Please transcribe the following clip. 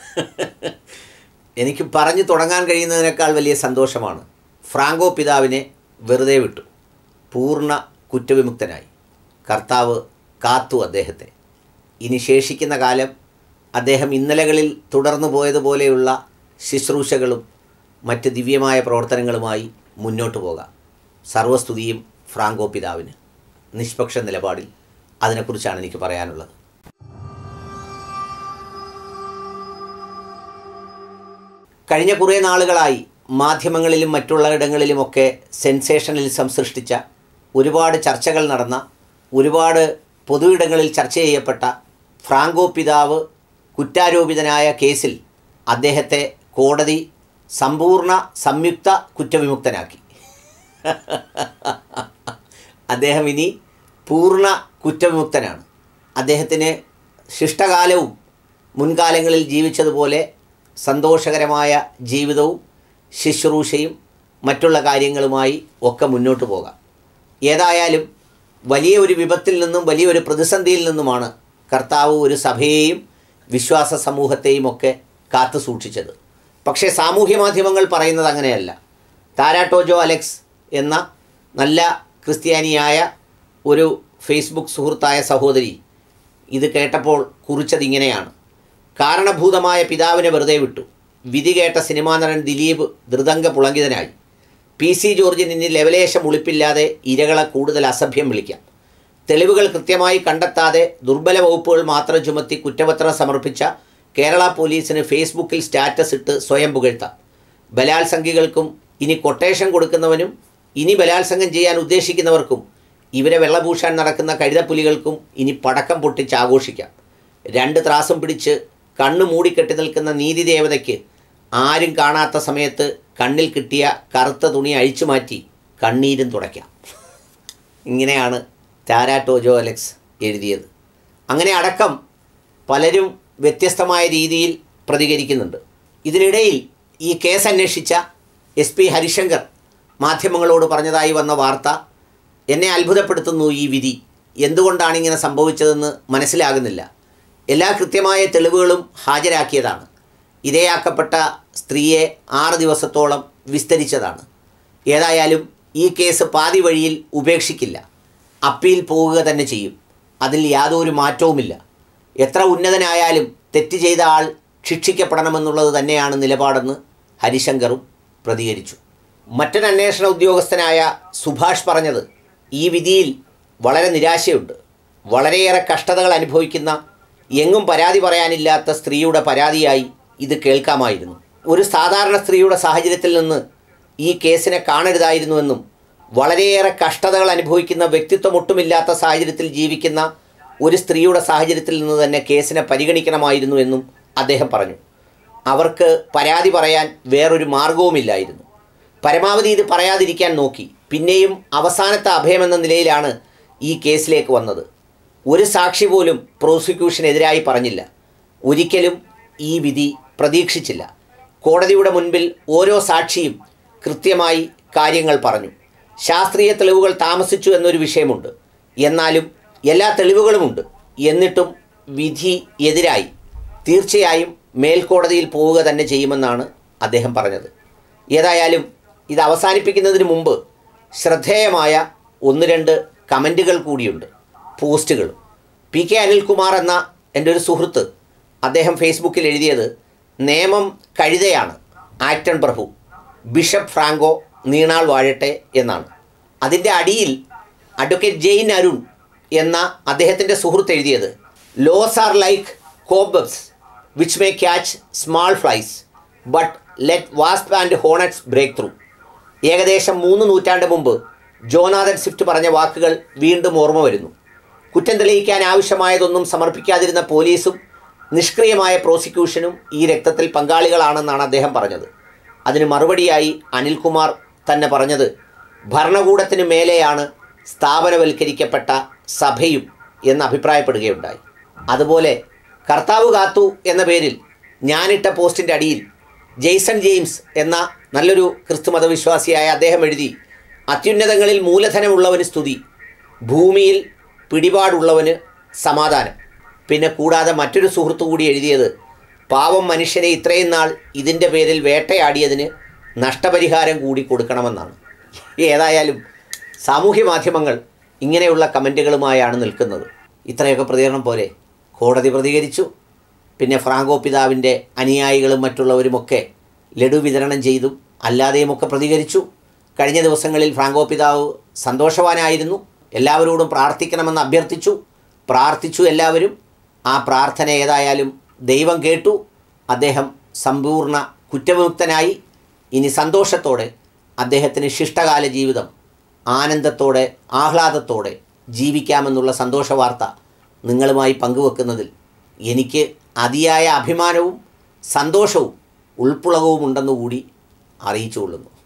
എനിക്ക് പറഞ്ഞു തുടങ്ങാൻ കഴിയുന്നതിനേക്കാൾ വലിയ സന്തോഷമാണ് ഫ്രാങ്കോ പിതാവിനെ വെറുതെ വിട്ടു പൂർണ്ണ കുറ്റവിമുക്തനായി കർത്താവ് കാത്തു അദ്ദേഹത്തെ ഇനി ശേഷിക്കുന്ന കാലം അദ്ദേഹം ഇന്നലകളിൽ തുടർന്നു പോയതുപോലെയുള്ള ശുശ്രൂഷകളും മറ്റ് ദിവ്യമായ പ്രവർത്തനങ്ങളുമായി മുന്നോട്ട് പോകാം സർവസ്തുതിയും ഫ്രാങ്കോ പിതാവിന് നിഷ്പക്ഷ നിലപാടിൽ അതിനെക്കുറിച്ചാണ് എനിക്ക് പറയാനുള്ളത് കഴിഞ്ഞ കുറേ നാളുകളായി മാധ്യമങ്ങളിലും മറ്റുള്ള ഇടങ്ങളിലുമൊക്കെ സെൻസേഷണലിസം സൃഷ്ടിച്ച ഒരുപാട് ചർച്ചകൾ നടന്ന ഒരുപാട് പൊതു ഇടങ്ങളിൽ ചർച്ച ചെയ്യപ്പെട്ട ഫ്രാങ്കോ പിതാവ് കുറ്റാരോപിതനായ കേസിൽ അദ്ദേഹത്തെ കോടതി സമ്പൂർണ്ണ സംയുക്ത കുറ്റവിമുക്തനാക്കി അദ്ദേഹം ഇനി പൂർണ്ണ കുറ്റവിമുക്തനാണ് അദ്ദേഹത്തിന് ശിഷ്ടകാലവും മുൻകാലങ്ങളിൽ ജീവിച്ചതുപോലെ സന്തോഷകരമായ ജീവിതവും ശുശ്രൂഷയും മറ്റുള്ള കാര്യങ്ങളുമായി ഒക്കെ മുന്നോട്ട് പോകാം ഏതായാലും വലിയ ഒരു വിപത്തിൽ നിന്നും വലിയൊരു പ്രതിസന്ധിയിൽ നിന്നുമാണ് കർത്താവ് ഒരു സഭയെയും വിശ്വാസ സമൂഹത്തെയും ഒക്കെ കാത്തു സൂക്ഷിച്ചത് പക്ഷേ സാമൂഹ്യ മാധ്യമങ്ങൾ പറയുന്നത് അങ്ങനെയല്ല താരാട്ടോജോ അലക്സ് എന്ന നല്ല ക്രിസ്ത്യാനിയായ ഒരു ഫേസ്ബുക്ക് സുഹൃത്തായ സഹോദരി ഇത് കേട്ടപ്പോൾ കുറിച്ചതിങ്ങനെയാണ് കാരണഭൂതമായ പിതാവിനെ വെറുതെ വിട്ടു വിധി കേട്ട സിനിമാ നടൻ ദിലീപ് ധൃതംഗ പുളങ്കിതനായി പി സി ജോർജിന് ഇനി ലെവലേശം ഉളിപ്പില്ലാതെ ഇരകളെ കൂടുതൽ അസഭ്യം വിളിക്കാം തെളിവുകൾ കൃത്യമായി കണ്ടെത്താതെ ദുർബല വകുപ്പുകൾ മാത്രം ചുമത്തി കുറ്റപത്രം സമർപ്പിച്ച കേരള പോലീസിന് ഫേസ്ബുക്കിൽ സ്റ്റാറ്റസ് ഇട്ട് സ്വയം പുകഴ്ത്താം ബലാത്സംഖികൾക്കും ഇനി കൊട്ടേഷൻ കൊടുക്കുന്നവനും ഇനി ബലാത്സംഗം ചെയ്യാൻ ഉദ്ദേശിക്കുന്നവർക്കും ഇവരെ വെള്ളപൂശാൻ നടക്കുന്ന കഴുതപ്പുലികൾക്കും ഇനി പടക്കം പൊട്ടിച്ച് ആഘോഷിക്കാം രണ്ട് ത്രാസും പിടിച്ച് കണ്ണ് മൂടിക്കെട്ടി നിൽക്കുന്ന നീതിദേവതയ്ക്ക് ആരും കാണാത്ത സമയത്ത് കണ്ണിൽ കിട്ടിയ കറുത്ത തുണി അഴിച്ചു മാറ്റി കണ്ണീരും തുടയ്ക്കാം ഇങ്ങനെയാണ് ടാരാട്ടോജോ അലക്സ് എഴുതിയത് അങ്ങനെ അടക്കം പലരും വ്യത്യസ്തമായ രീതിയിൽ പ്രതികരിക്കുന്നുണ്ട് ഇതിനിടയിൽ ഈ കേസ് അന്വേഷിച്ച എസ് പി ഹരിശങ്കർ മാധ്യമങ്ങളോട് പറഞ്ഞതായി വന്ന വാർത്ത എന്നെ അത്ഭുതപ്പെടുത്തുന്നു ഈ വിധി എന്തുകൊണ്ടാണ് ഇങ്ങനെ സംഭവിച്ചതെന്ന് മനസ്സിലാകുന്നില്ല എല്ലാ കൃത്യമായ തെളിവുകളും ഹാജരാക്കിയതാണ് ഇരയാക്കപ്പെട്ട സ്ത്രീയെ ആറ് ദിവസത്തോളം വിസ്തരിച്ചതാണ് ഏതായാലും ഈ കേസ് പാതി വഴിയിൽ ഉപേക്ഷിക്കില്ല അപ്പീൽ പോവുക തന്നെ ചെയ്യും അതിൽ യാതൊരു മാറ്റവുമില്ല എത്ര ഉന്നതനായാലും തെറ്റ് ചെയ്ത ആൾ ശിക്ഷിക്കപ്പെടണമെന്നുള്ളത് തന്നെയാണ് നിലപാടെന്ന് ഹരിശങ്കറും പ്രതികരിച്ചു മറ്റൊരു അന്വേഷണ ഉദ്യോഗസ്ഥനായ സുഭാഷ് പറഞ്ഞത് ഈ വിധിയിൽ വളരെ നിരാശയുണ്ട് വളരെയേറെ കഷ്ടതകൾ അനുഭവിക്കുന്ന എങ്ങും പരാതി പറയാനില്ലാത്ത സ്ത്രീയുടെ പരാതിയായി ഇത് കേൾക്കാമായിരുന്നു ഒരു സാധാരണ സ്ത്രീയുടെ സാഹചര്യത്തിൽ നിന്ന് ഈ കേസിനെ കാണരുതായിരുന്നുവെന്നും വളരെയേറെ കഷ്ടതകൾ അനുഭവിക്കുന്ന വ്യക്തിത്വം ഒട്ടുമില്ലാത്ത സാഹചര്യത്തിൽ ജീവിക്കുന്ന ഒരു സ്ത്രീയുടെ സാഹചര്യത്തിൽ നിന്ന് തന്നെ കേസിനെ പരിഗണിക്കണമായിരുന്നു എന്നും അദ്ദേഹം പറഞ്ഞു അവർക്ക് പരാതി പറയാൻ വേറൊരു മാർഗവുമില്ലായിരുന്നു പരമാവധി ഇത് പറയാതിരിക്കാൻ നോക്കി പിന്നെയും അവസാനത്തെ അഭയമെന്ന നിലയിലാണ് ഈ കേസിലേക്ക് വന്നത് ഒരു സാക്ഷി പോലും പ്രോസിക്യൂഷനെതിരായി പറഞ്ഞില്ല ഒരിക്കലും ഈ വിധി പ്രതീക്ഷിച്ചില്ല കോടതിയുടെ മുൻപിൽ ഓരോ സാക്ഷിയും കൃത്യമായി കാര്യങ്ങൾ പറഞ്ഞു ശാസ്ത്രീയ തെളിവുകൾ താമസിച്ചു എന്നൊരു വിഷയമുണ്ട് എന്നാലും എല്ലാ തെളിവുകളുമുണ്ട് എന്നിട്ടും വിധി എതിരായി തീർച്ചയായും മേൽക്കോടതിയിൽ പോവുക തന്നെ ചെയ്യുമെന്നാണ് അദ്ദേഹം പറഞ്ഞത് ഏതായാലും ഇത് അവസാനിപ്പിക്കുന്നതിന് മുമ്പ് ശ്രദ്ധേയമായ ഒന്ന് രണ്ട് കമൻറ്റുകൾ കൂടിയുണ്ട് പോസ്റ്റുകൾ പി കെ അനിൽകുമാർ എന്ന എൻ്റെ ഒരു സുഹൃത്ത് അദ്ദേഹം ഫേസ്ബുക്കിൽ എഴുതിയത് നിയമം കഴുതയാണ് ആക്ടൺ പ്രഭു ബിഷപ്പ് ഫ്രാങ്കോ നീണാൾ വാഴട്ടെ എന്നാണ് അതിൻ്റെ അടിയിൽ അഡ്വക്കേറ്റ് ജെയിൻ അരുൺ എന്ന അദ്ദേഹത്തിൻ്റെ സുഹൃത്ത് എഴുതിയത് laws are like cobwebs which may catch small flies but let wasp and hornets break through ഏകദേശം മൂന്ന് നൂറ്റാണ്ട് മുമ്പ് ജോനാഥൻ സ്വിഫ്റ്റ് പറഞ്ഞ വാക്കുകൾ വീണ്ടും ഓർമ്മ വരുന്നു കുറ്റം തെളിയിക്കാൻ ആവശ്യമായതൊന്നും സമർപ്പിക്കാതിരുന്ന പോലീസും നിഷ്ക്രിയമായ പ്രോസിക്യൂഷനും ഈ രക്തത്തിൽ പങ്കാളികളാണെന്നാണ് അദ്ദേഹം പറഞ്ഞത് അതിന് മറുപടിയായി അനിൽകുമാർ തന്നെ പറഞ്ഞത് ഭരണകൂടത്തിന് മേലെയാണ് സ്ഥാപനവൽക്കരിക്കപ്പെട്ട സഭയും എന്ന് അഭിപ്രായപ്പെടുകയുണ്ടായി അതുപോലെ കർത്താവ് കാത്തു എന്ന പേരിൽ ഞാനിട്ട പോസ്റ്റിൻ്റെ അടിയിൽ ജെയ്സൺ ജെയിംസ് എന്ന നല്ലൊരു ക്രിസ്തുമത വിശ്വാസിയായ അദ്ദേഹം എഴുതി അത്യുന്നതങ്ങളിൽ മൂലധനമുള്ളവന് സ്തുതി ഭൂമിയിൽ പിടിപാടുള്ളവന് സമാധാനം പിന്നെ കൂടാതെ മറ്റൊരു സുഹൃത്തു കൂടി എഴുതിയത് പാവം മനുഷ്യനെ ഇത്രയും നാൾ ഇതിൻ്റെ പേരിൽ വേട്ടയാടിയതിന് നഷ്ടപരിഹാരം കൂടി കൊടുക്കണമെന്നാണ് ഏതായാലും സാമൂഹ്യ മാധ്യമങ്ങൾ ഇങ്ങനെയുള്ള കമൻറ്റുകളുമായാണ് നിൽക്കുന്നത് ഇത്രയൊക്കെ പ്രതികരണം പോലെ കോടതി പ്രതികരിച്ചു പിന്നെ ഫ്രാങ്കോ പിതാവിൻ്റെ അനുയായികളും മറ്റുള്ളവരുമൊക്കെ ലഡു വിതരണം ചെയ്തും അല്ലാതെയുമൊക്കെ പ്രതികരിച്ചു കഴിഞ്ഞ ദിവസങ്ങളിൽ ഫ്രാങ്കോ പിതാവ് സന്തോഷവാനായിരുന്നു എല്ലാവരോടും പ്രാർത്ഥിക്കണമെന്ന് അഭ്യർത്ഥിച്ചു പ്രാർത്ഥിച്ചു എല്ലാവരും ആ പ്രാർത്ഥന ഏതായാലും ദൈവം കേട്ടു അദ്ദേഹം സമ്പൂർണ്ണ കുറ്റവിമുക്തനായി ഇനി സന്തോഷത്തോടെ അദ്ദേഹത്തിന് ശിഷ്ടകാല ജീവിതം ആനന്ദത്തോടെ ആഹ്ലാദത്തോടെ ജീവിക്കാമെന്നുള്ള സന്തോഷ വാർത്ത നിങ്ങളുമായി പങ്കുവെക്കുന്നതിൽ എനിക്ക് അതിയായ അഭിമാനവും സന്തോഷവും ഉൾപ്പുളകവും ഉണ്ടെന്നുകൂടി അറിയിച്ചുകൊള്ളുന്നു